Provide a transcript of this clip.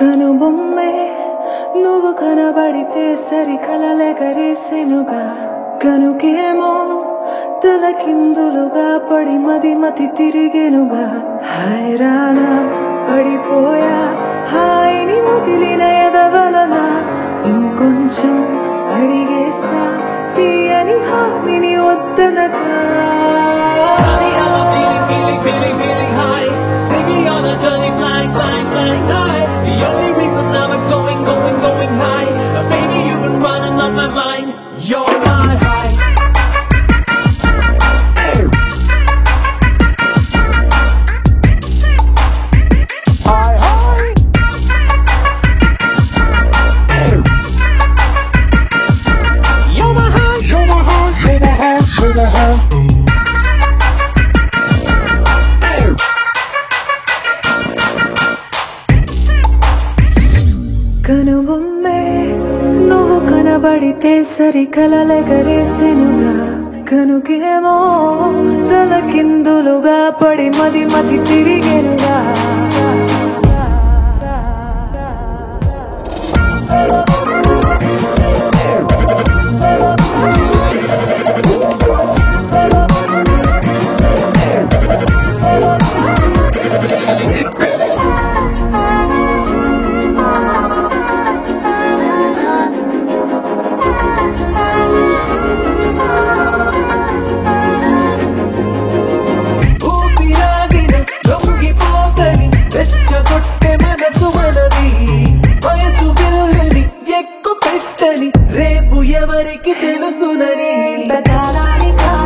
కనుబొమ్మే నువ్వు కనబడితే సరి కలలెగరేసెనుగా కనుకేమో తలకిందులుగా పడి మది మతి తిరిగెనుగా హైరానా పడిపోయా హాయిని ముగిలిన ఎదవలన ఇంకొంచెం అడిగేసా తీయని హానిని వద్దనగా Honey, I'm a feeling, feeling, feeling, feeling high. Take me on a journey, flying, flying, flying high. The only reason I'm going, going, going high. Uh, baby, you've been running on my mind. You're my high. Hi, hi. You're my high. You're my heart, you're my heart, you're my heart. కనుబొమ్మే నువ్వు కనబడితే సరి కలలెగరేసెనుగా కనుకేమో తలకిందులుగా పడి మది మతి తిరిగెనుగా ఊపిరాగిన లొంగిపోతని రెచ్చగొట్టె మనసు మనది వయసు పిల్లని ఎక్కు పెట్టని రేపు ఎవరికి తెలుసునని ఇంతకాలానికా